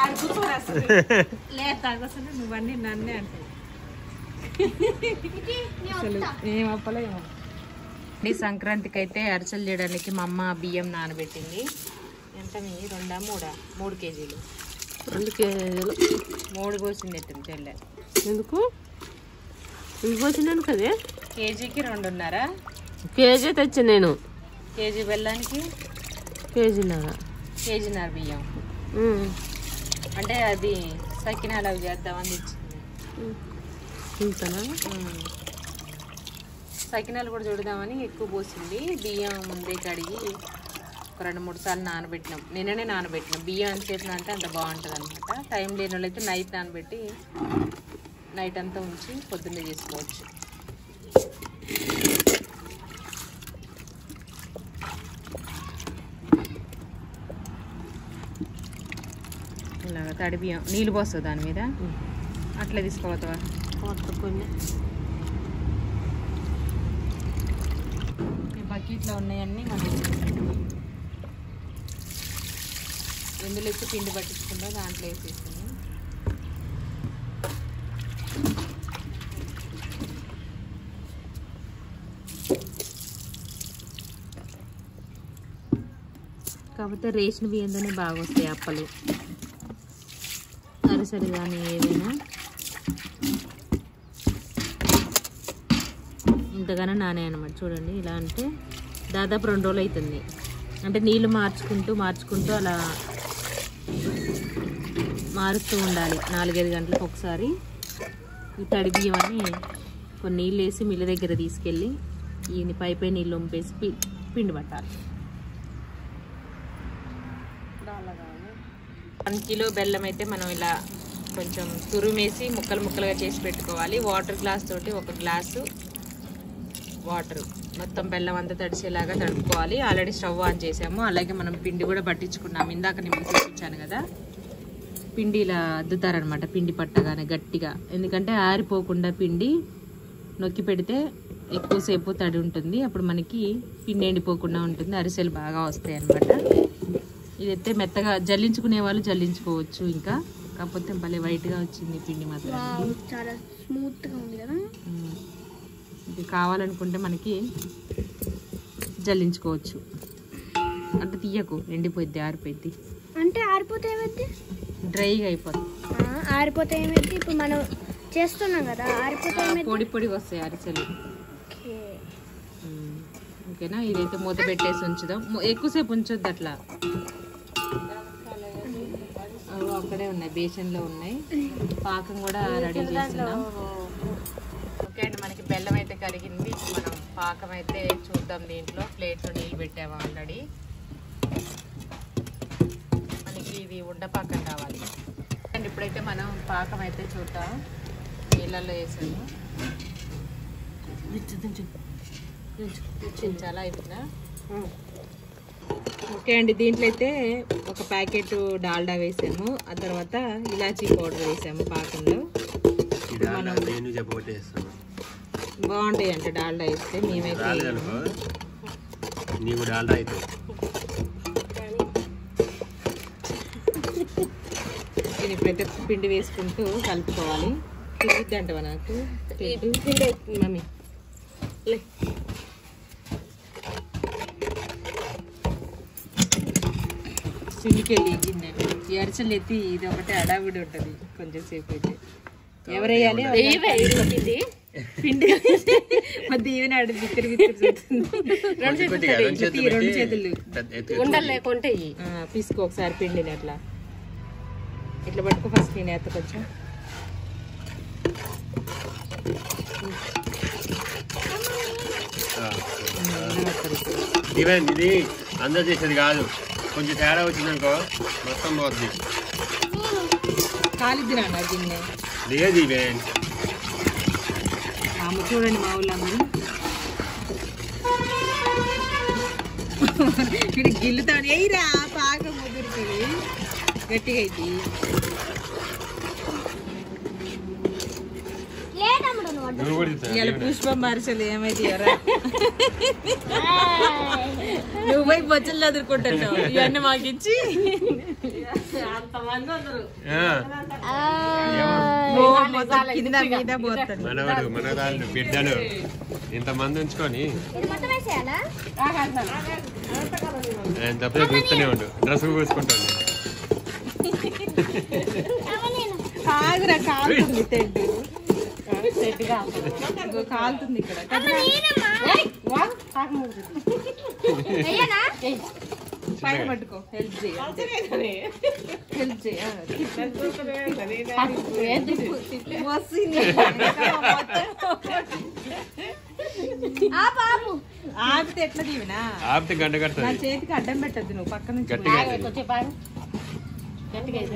ఆడు కూర్చోడు అసలు లేదు తాగొస్తుంది నువ్వన్నీ నన్నే అంటావు అసలు ఏం అప్పలే ఏమో ఈ సంక్రాంతికి అయితే అరిసెలు చేయడానికి మా అమ్మ బియ్యం నానబెట్టింది ఎంత మీ రెండా మూడా మూడు కేజీలు అందుకే మూడు కోసింది ఎత్తుంది చెల్లె ఎందుకు ఇది పోసినాను కదే కేజీకి రెండున్నారా కేజీ తెచ్చా నేను కేజీ బెల్లానికి కేజీన్నర కేజీన్నర బియ్యం ఉమ్. అంటే అది సకినాలు అవి చేద్దామని తెచ్చింది ఇంతనా ఉమ్. సకినాలు కూడా చూడదామని ఎక్కువ పోసింది బియ్యం ముందే కడిగి ఒక రెండు మూడు సార్లు నానబెట్టినాం నిన్ననే నానబెట్టినాం బియ్యం ఎంతసేపు అంటే అంత బాగుంటుంది అనమాట టైం లేని వాళ్ళైతే నైట్ నానబెట్టి నైట్ అంతా ఉంచి పొద్దున్నే చేసుకోవచ్చు ఇలాగ తడి బియ్యం నీళ్ళు పోస్తుంది దాని మీద అట్లా తీసుకోవద్దా కొత్త కొన్ని ఈ బకెట్లో ఉన్నాయన్నీ మనం ఎందులో ఎత్తి పిండి పట్టించుకుంటా దాంట్లో వేసేసాను కాకపోతే రేషన్ బియ్యంతోనే బాగా వస్తాయి అప్పలు అరిసెలు కానీ ఏదైనా ఇంతగానో నానే అనమాట చూడండి ఇలా అంటే దాదాపు రెండు రోజులు అవుతుంది అంటే నీళ్ళు మార్చుకుంటూ మార్చుకుంటూ అలా మారుస్తూ ఉండాలి నాలుగైదు గంటలకు ఒకసారి ఈ తడి బియ్యం అని కొన్ని నీళ్ళు వేసి మిల్లు దగ్గర తీసుకెళ్ళి ఈ పై పై నీళ్ళు వంపేసి పి పిండి పట్టాలి వన్ కిలో బెల్లం అయితే మనం ఇలా కొంచెం తురుమేసి ముక్కలు ముక్కలుగా చేసి పెట్టుకోవాలి వాటర్ గ్లాస్ తోటి ఒక గ్లాసు వాటర్ మొత్తం బెల్లం అంతా తడిసేలాగా తడుపుకోవాలి ఆల్రెడీ స్టవ్ ఆన్ చేసాము అలాగే మనం పిండి కూడా పట్టించుకున్నాము ఇందాక నేను మీకు చూపించాను కదా పిండి ఇలా అద్దుతారనమాట పిండి పట్టగానే గట్టిగా ఎందుకంటే ఆరిపోకుండా పిండి నొక్కి పెడితే ఎక్కువసేపు తడి ఉంటుంది అప్పుడు మనకి పిండి ఎండిపోకుండా ఉంటుంది అరిసెలు బాగా వస్తాయి అనమాట ఇదైతే మెత్తగా జల్లించుకునే వాళ్ళు జల్లించుకోవచ్చు ఇంకా కాకపోతే భలే వైట్గా వచ్చింది పిండి మాత్రం చాలా స్మూత్ గా ఉంది కదా ఉమ్. ఇది కావాలనుకుంటే మనకి జల్లించుకోవచ్చు అంటే తీయకు ఎండిపోయిద్ది ఆరిపోయిద్ది అంటే ఆరిపోతే ఏమైంది డ్రైగా అయిపోతుంది ఆరిపోతే ఏమైంది ఇప్పుడు మనం చేస్తున్నాం కదా ఆరిపోతే ఏమైంది పొడి పొడిగా వస్తాయి అరిసెలు ఓకే ఉమ్. ఓకేనా ఇదైతే మూత పెట్టేసి ఉంచుదాం ము- ఎక్కువసేపు ఉంచొద్దు అట్లా అవి అక్కడే ఉన్నాయి బేసన్లో ఉన్నాయి పాకం కూడా రెడీ చేస్తున్నాం ఓకే అండి మనకి బెల్లం అయితే కరిగింది ఇప్పుడు మనం పాకం అయితే చూద్దాం దీంట్లో ప్లేట్లో నీళ్ళు పెట్టాము ఆల్రెడీ మనకి ఇది ఉండ పాకం కావాలి అండ్ ఇప్పుడైతే మనం పాకం అయితే చూద్దాం నీళ్ళల్లో వేసాము చాలా అయిపోయినా ఓకే అండి దీంట్లో అయితే ఒక ప్యాకెట్ డాల్డా వేసాము ఆ తర్వాత ఇలాచీ పౌడర్ వేసాము పాకంలో నేను చెప్పబట్టేస్తాను బాగుంటాయి అంట డాల్డా వేస్తే మేమైతే రాలేదనుకో నీకు డాల్డా అవుతుంది నేను ఇప్పుడైతే పిండి వేసుకుంటూ కలుపుకోవాలి తిరిగిద్ది అంటవా నాకు పిండి మమ్మీ లే సింగికెళ్ళి గిన్నె ఈ అరిసెలు ఎత్తి ఇది ఒకటే అడావిడి ఉంటుంది కొంచెం సేపు అయితే ఎవరేయాలి పిండి పిండి మధ్య ఈవెన్ ఆడి బిత్తరి బిత్తరి చేస్తుంది రెండు చేతులు కొద్దిగా తడి, రెండు చేతులు ఈ రెండు పెట్టి చేతులు పెద్ద ఎత్తు ఉండలు లేకుంటే ఇయ్యి. ఆ, పిసుకో ఒకసారి పిండిని అట్లా ఇట్లా పట్టుకో ఫస్ట్ నేను ఎత్త కొంచెం ఆ. ఈవెన్ ఇది అందరు చేసేది కాదు కొంచెం తేడా వచ్చిందనుకో మొత్తం పోద్ది కాలిద్ది నాన్న గిన్నె లేదు ఈవెన్ అమ్మ చూడండి మా ఊళ్ళందరూ ఇక్కడ గిల్లుతాడు ఎయిరా బాగా ముదురుతుంది గట్టిగా అయితే లేదమ్ముడు నువ్వు నువ్వు కూడా తింటావా? ఇవాళ పుష్పం మరసలు ఏమైతే ఎవరా నువ్వు పోయి బొచ్చలు చదువుకుంటున్నావు ఇవన్నీ మాకు ఇచ్చి అంతమంది అందరు ఆ, కింద మీద పోతుంది మనవడు మనవరాళ్ళు బిడ్డలు ఇంతమంది ఉంచుకొని ఇది మొత్తం వేసేయాలా ఆయన తప్పదే చూస్తూనే ఉండు డ్రెస్ పూసుకుంటాను కాదురా కాలుతుంది తెడ్డు ఇగో కాలుతుంది ఇక్కడ అయ్యానా పైన పట్టుకో హెల్ప్ చేయి హెల్ప్ చేయి ఆ బాబు ఆపితే ఎట్లా దీవినా ఆపితే గంట నా కడుతుంది చేతికి అడ్డం పెట్టద్దు నువ్వు పక్క నుంచి గట్టిగా అవుతుంది. కొంచెం బాగా గట్టిగా అయితే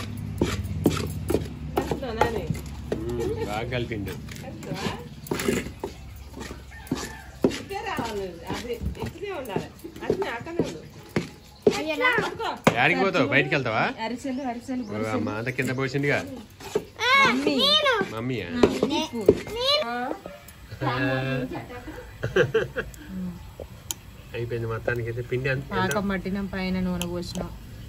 ఉమ్, బాగా కలిపిండు అయ్యానా యాడికి పోతావు బయటికి వెళ్తావా అరిసెలు అరిసెలు ఓ, అమ్మ అంత కింద పోసిండుగా మమ్మీ మమ్మీయా అయిపోయింది మొత్తానికి అయితే పిండి అంత పాకం పట్టినాం పైన నూనె పోసినాం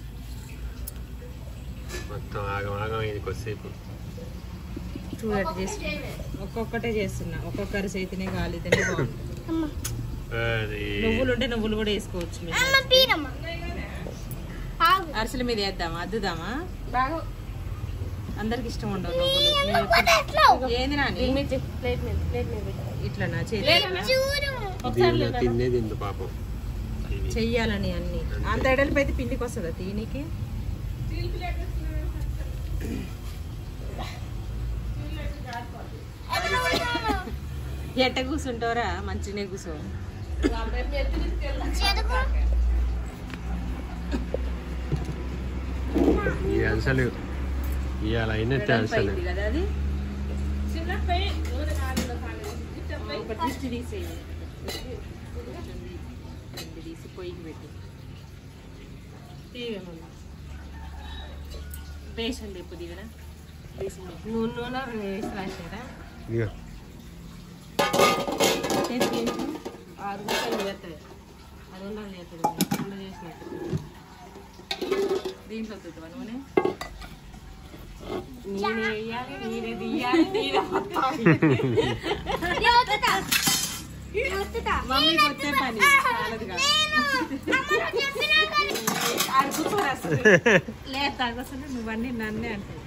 మొత్తం ఆగం ఆగం అయింది కొద్దిసేపు చూడట్టు చేసి ఒక్కొక్కటే చేస్తున్నా ఒక్కొక్క అరిసె అయితేనే కాలితేనే బాగుంటుంది అది నువ్వులు ఉంటే నువ్వులు కూడా వేసుకోవచ్చు మీరు అమ్మ పీనమ్మ ఆగు అరిసెల మీద వేద్దామా అద్దుదామా బాగా అందరికి ఇష్టం ఉండవు నువ్వులు నేను ఎట్లా ఎప్పుడు- ఏంది నాని మిర్చి ప్లేట్ మీద ప్లేట్ మీద పెట్టు. ఇట్లనా చేతి చూడు దీనిలో తినేది ఇందు పాపం ఇది. చెయ్యాలని అన్ని అంత ఎడలిపై అయితే పిండికి వస్తుందా తీనికి ఎట్ట కూర్చుంటావరా మంచిగానే కూర్చో చెరుకు ఈ అలసలు ఇవాళ అయినట్టే అలసలు పైకి కదా అది ఒక దిష్టి తీసేయి పిండి తీసి పొయ్యికి పెట్టి తీయమన్నా బేషన్ లేపు దిగనా బేషన్ లేపు నూనె నూనె వేసి రాసారా ఇదిగో చేతికి ఏంటి? ఆరు గంటలు చేస్తుంది అది ఉండాలి చేస్తుంది ఉండ చేసినట్టు దీంట్లో వద్దు నూనె నేనే వేయాలి నేనే తీయాలి నేనే మొత్తం నేను వత్తుతా. నేను వత్తుతా. మమ్మీకి వచ్చే పని చాలదు కాదు అమ్మ నాకు చెప్పినా కానీ. ఆడ కూర్చోరు అసలు లేదు అసలు నువ్వన్నీ నన్నే అంటావు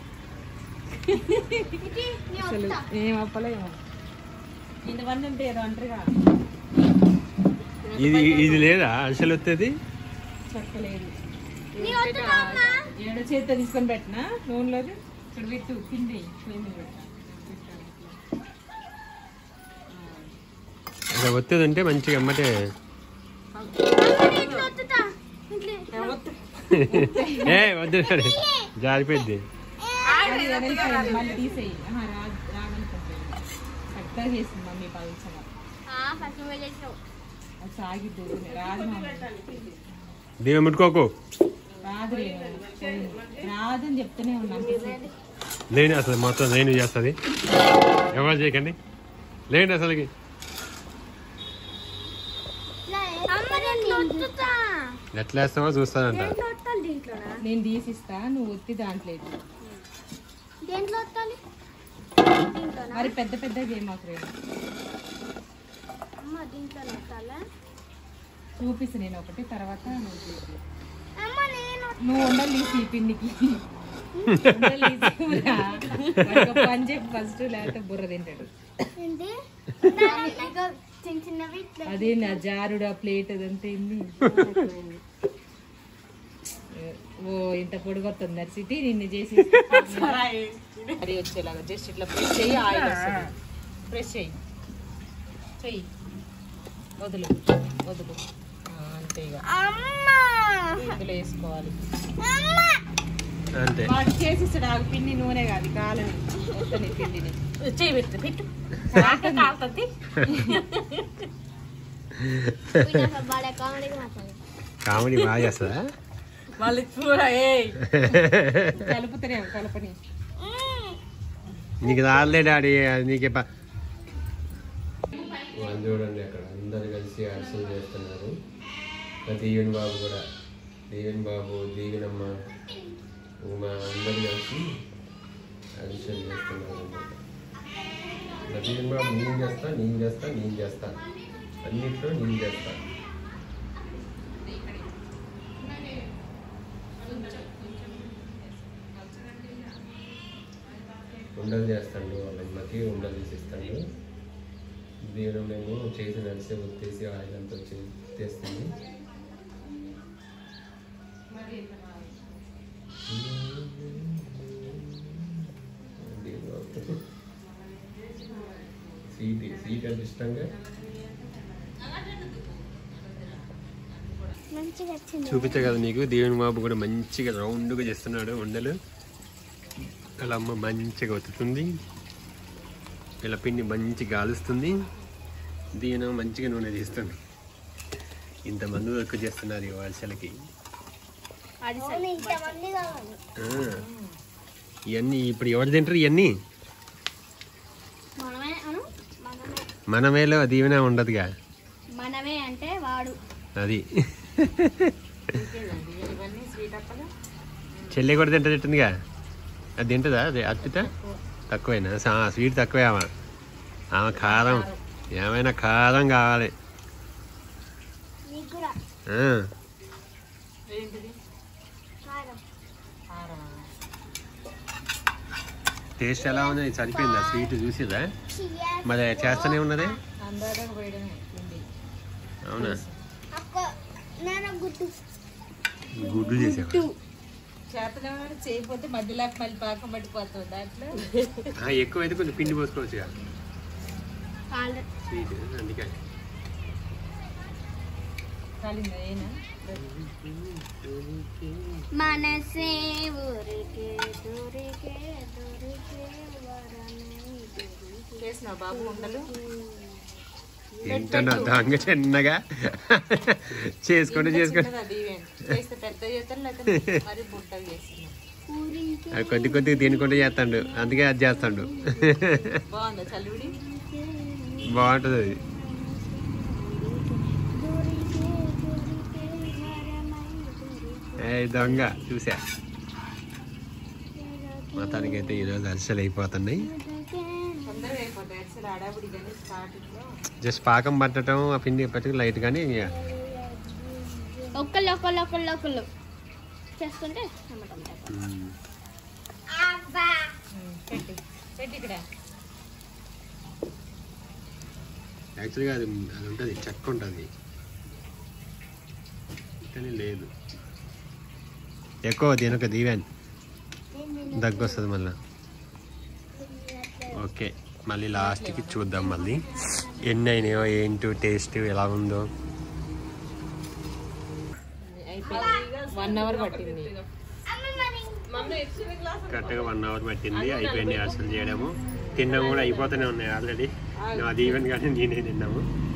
ఇది నేను అసలు వత్తుతా. ఏం అప్పలేమో ఇంతమంది ఉంటే ఏదో అంటారుగా ఇది ఇది లేదా అలసలు వచ్చేది చెప్పలేదు నేను వత్తుతా అమ్మ. ఏడో చేతితో తీసుకొని పెట్టినా నూనెలోది ఇక్కడ పెట్టు పిండి పొయ్యి మీద పెట్టు. అలా వచ్చేది అంటే మంచిగా అమ్మటే అమ్మ నేను ఇట్లా వత్తుతా. ఇట్లా. ఏ వద్దు సరే జారిపోద్ది అది వెనక్కి మళ్ళీ తీసేయి ఆహా, రా- రాగలుగుతుంది చక్కగా చేసింది మమ్మీ పలుచగా ఆ, ఫస్ట్ నువ్వే చేసినావు. అది సాగిద్దు రాదు మమ్మీ. దీని ముట్టుకోకు రాదు రేణు. రాదని చెప్తూనే ఉన్నాను లేని అసలు మొత్తం నేను చేస్తుంది ఎవరు చేయకండి లేండి అసలుకి అమ్మ నేను ఇట్లా వత్తుతా. ఎట్లా వేస్తామో చూస్తానంట దేంట్లో వత్తాలి దీంట్లోనా? నేను తీసిస్తా నువ్వు ఒత్తి దాంట్లో వేయి. దేంట్లో వత్తాలి? దీంట్లోనా? మరి పెద్ద పెద్ద చేయి మాకు రేణు. అమ్మ దీంట్లోనే వత్తాలా? చూపిస్తా నేను ఒకటి తర్వాత నువ్వు చూపి అమ్మ నేను నువ్వు ఉండలు తీసి ఈ పిండికి ఉండలు తీసి ఊరా. వాడికి ఒక పని చెప్పి ఫస్ట్ లేకపోతే బుర్ర తింటాడు ఏంటి ఇగో చిన్న చిన్నవి ఇట్లా అదే నా జారుడు ఆ ప్లేట్ అదంతా ఏంది ఓ ఇంత పొడిగొస్తుంది సిటీ నిన్ను చేసి అది వచ్చేలాగా జస్ట్ ఇట్లా ప్రెస్ చెయ్యి ఆయిల్ వస్తుంది ప్రెస్ చెయ్యి చెయ్యి వదులు వదులు ఆ, అంతే ఇక అమ్మ ఇందులో వేసుకోవాలి అమ్మ అంతే వాడు చేసిస్తాడు ఆ పిండి నూనె కాదు కాలని వద్దని పిండిని చేయి పెట్టు పెట్టు కాలుతుంది. కాలుతుంది వీడు అసలు భలే కామెడీగా మాట్లాడు కామెడీ బాగా చేస్తుందా మళ్ళీ చూడ ఏ కలుపుతూనే కలపని నీకు రాలే డాడీ అది నీకే ప- వాళ్ళు చూడండి అక్కడ అందరు కలిసి అర్చన చేస్తున్నారు ఇంకా దీవెన్ బాబు కూడా దీవెన్ బాబు దీవెనమ్మ మా అందరు కలిసి అడిషన్ చేస్తున్నారు అన్నమాట నవీన్ బాబు నేను చేస్తా నేను చేస్తా నేను చేస్తా అన్నిట్లో నేను చేస్తా ఉండలు చేస్తాడు వాళ్ళ అమ్మకి ఉండలు చేసిస్తాడు దీని మేము చేసి నడిసే ఉత్తేసి ఆయిల్ అంతా వచ్చి తెస్తుంది స్వీట్ స్వీట్ అంటే ఇష్టంగా మంచిగా వచ్చింది చూపించా కదా నీకు దేవుని బాబు కూడా మంచిగా రౌండ్గా చేస్తున్నాడు ఉండలు అలా అమ్మ మంచిగా ఒత్తుతుంది ఇలా పిండి మంచిగా కాలుస్తుంది దీని మంచిగా నూనె తీస్తుంది ఇంతమంది వర్క్ చేస్తున్నారు ఈ వర్షాలకి అవును, ఇంతమంది కావాలి ఆ. ఇవన్నీ ఇప్పుడు ఎవరు తింటారు ఇవన్నీ మనమే అను మనమే మనమేలో దీవెన ఉండదుగా మనమే అంటే వాడు అది ఇంకేదండి ఇవన్నీ స్వీట్ అప్పలు చెల్లె కూడా తింటది తింటుందిగా అది తింటుందా అది అర్పిత తక్కువేనా సా- స్వీట్ తక్కువే ఆమె ఆమె కారం ఏమైనా కారం కావాలి నీకు కూడా ఆ, ఏంటిది కారం కారం టేస్ట్ ఎలా ఉంది సరిపోయిందా స్వీట్ చూసిదా చియా మరి చేస్తూనే ఉన్నది అందరం పోయడమే పిండి అవునా అక్క నేను గుర్తు గుడ్డు చేసావా చేతనే చేయకపోతే మధ్యలో మళ్ళీ పాకం పడిపోతుంది దాంట్లో ఆ, ఎక్కువ అయితే కొంచెం పిండి పోసుకోవచ్చు కాళ్ళు స్వీట్ అందుకే కాలిందా ఏనా మనసే ఊరికే దూరికే దూరికే వరమే దూరికే. చేసిన బాబు ఉండలు ఏంటన్నా దొంగ చిన్నగా చేసుకుంటూ చేసుకుంటూ చిన్నది అది ఈవెంట్. చేస్తే పెద్ద చేస్తారు లేకపోతే మరి బుట్టలు చేస్తున్నాం ఊరికే అది కొద్ది కొద్దిగా తినుకుంటూ చేస్తాడు అందుకే అది చేస్తాడు బాగుందా చలివిడి బాగుంటుంది అది దూరికే దూరికే వరమై దూరికే ఏ దొంగ చూసా మొత్తానికైతే ఈరోజు అరిసెలు అయిపోతున్నాయి తొందరగా అయిపోతాయి అసలు అడాబుడి కానీ స్టార్టింగ్ లో జస్ట్ పాకం పట్టడం ఆ పిండి పట్టి లైట్ కానీ ఇక ఒక్కళ్ళు ఒక్కళ్ళు ఒక్కళ్ళు ఒక్కళ్ళు చేసుకుంటే నమ్మటం మ్మ్. పెట్టి పెట్టి ఇక్కడ యాక్చువల్గా అది అది ఉంటుంది చెక్క ఉంటుంది కానీ లేదు ఎక్కువ దీని ఒక దీవెన్ దగ్గు వస్తుంది మళ్ళీ ఓకే మళ్ళీ లాస్ట్కి చూద్దాం మళ్ళీ ఎన్ని అయినాయో ఏంటో టేస్ట్ ఎలా ఉందో అయిపోయింది వన్ అవర్ పట్టింది కరెక్ట్గా వన్ అవర్ పట్టింది అయిపోయింది అసలు చేయడము తినడం కూడా అయిపోతూనే ఉన్నాయి ఆల్రెడీ అది ఈవెన్ కానీ నేనే తిన్నాము